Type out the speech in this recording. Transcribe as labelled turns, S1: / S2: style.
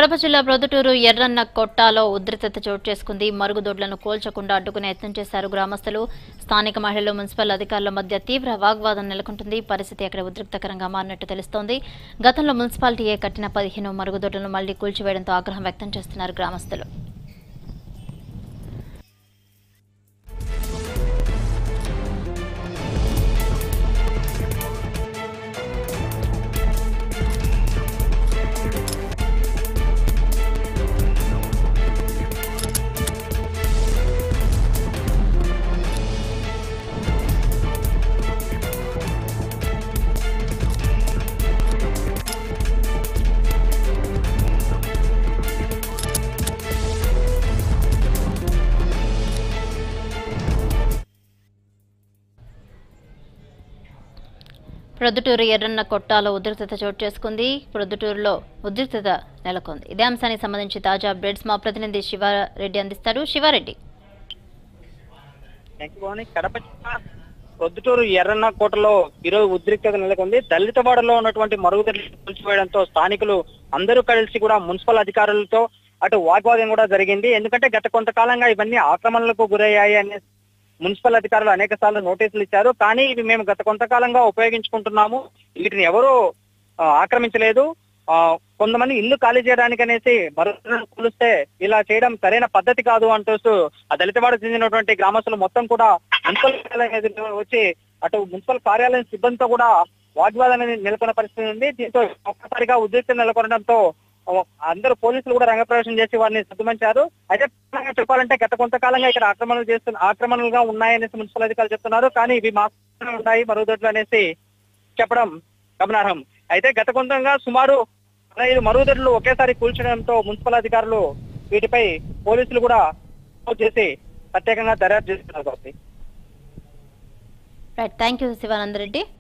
S1: కడప జిల్లా ప్రొద్దుటూరు ఎర్రన్న కొట్టాలో ఉద్రిక్తత చోటు చేసుకుంది మరుగుదొడ్లను కోల్చకుండా అడ్డుకునే యత్నం చేశారు గ్రామస్తులు స్థానిక మహిళలు మున్సిపల్ అధికారుల మధ్య తీవ్ర వాగ్వాదం నెలకొంటుంది పరిస్థితి అక్కడ ఉద్రిక్తకరంగా మారినట్టు తెలుస్తోంది గతంలో మున్సిపాలిటీయే కట్టిన పదిహేను మరుగుదొడ్లను మళ్లీ కూల్చివేయడంతో ఆగ్రహం వ్యక్తం చేస్తున్నారు గ్రామస్తులు ప్రొద్దుటూరు ఎర్రన్న కొట్టాలో ఉద్రిక్తత చోటు చేసుకుంది ప్రొద్దుటూరులో ఉద్రిక్తత నెలకొంది ఇదే అంశానికి సంబంధించి తాజా అప్డేట్స్ మా ప్రతినిధి శివారెడ్డి అందిస్తారు శివారెడ్డి
S2: థ్యాంక్ యూ భవాని. కడప జిల్లా ప్రొద్దుటూరు ఎర్రన్న కోటలో ఈరోజు ఉద్రిక్తత నెలకొంది దళితవాడలో ఉన్నటువంటి మరుగుదొడ్లు కూల్చివేయడంతో స్థానికులు అందరూ కలిసి కూడా మున్సిపల్ అధికారులతో అటు వాగ్వాదం కూడా జరిగింది ఎందుకంటే గత కొంతకాలంగా ఇవన్నీ ఆక్రమణలకు గురయ్యాయి అనే మున్సిపల్ అధికారులు అనేక సార్లు నోటీసులు ఇచ్చారు కానీ ఇవి మేము గత కొంతకాలంగా ఉపయోగించుకుంటున్నాము వీటిని ఎవరూ ఆ, ఆక్రమించలేదు ఆ, కొంతమంది ఇల్లు ఖాళీ చేయడానికి అనేసి మరుగుదొడ్లను కూలిస్తే ఇలా చేయడం సరైన పద్ధతి కాదు అంటూ ఆ దళితవాడకు చెందినటువంటి గ్రామస్తులు మొత్తం కూడా మున్సిపల్ కార్యాలయం ఎదుట వచ్చి అటు మున్సిపల్ కార్యాలయం సిబ్బందితో కూడా వాగ్వాదం అనేది నెలకొన్న పరిస్థితి ఉంది దీంతో ఒక్కసారిగా ఉద్రిక్త నెలకొనడంతో ఆ, అందరూ పోలీసులు కూడా రంగప్రవేశం చేసి వారిని సర్దుమంచారు అయితే ప్రధానంగా చెప్పాలంటే గత కొంతకాలంగా ఇక్కడ ఆక్రమణలు చేస్తున్న ఆక్రమణలుగా ఉన్నాయనేసి మున్సిపల్ అధికారులు చెప్తున్నారు కానీ ఇవి మాత్రమే ఉన్నాయి మరుగుదొడ్లు అనేసి చెప్పడం గమనార్హం అయితే గత కొంతంగా సుమారు పదహైదు మరుగుదొడ్లు ఒకేసారి కూల్చడంతో మున్సిపల్ అధికారులు వీటిపై పోలీసులు కూడా చేసి ప్రత్యేకంగా దర్యాప్తు చేస్తున్నారు కాబట్టి
S1: రైట్ థ్యాంక్ యూ శివానందరెడ్డి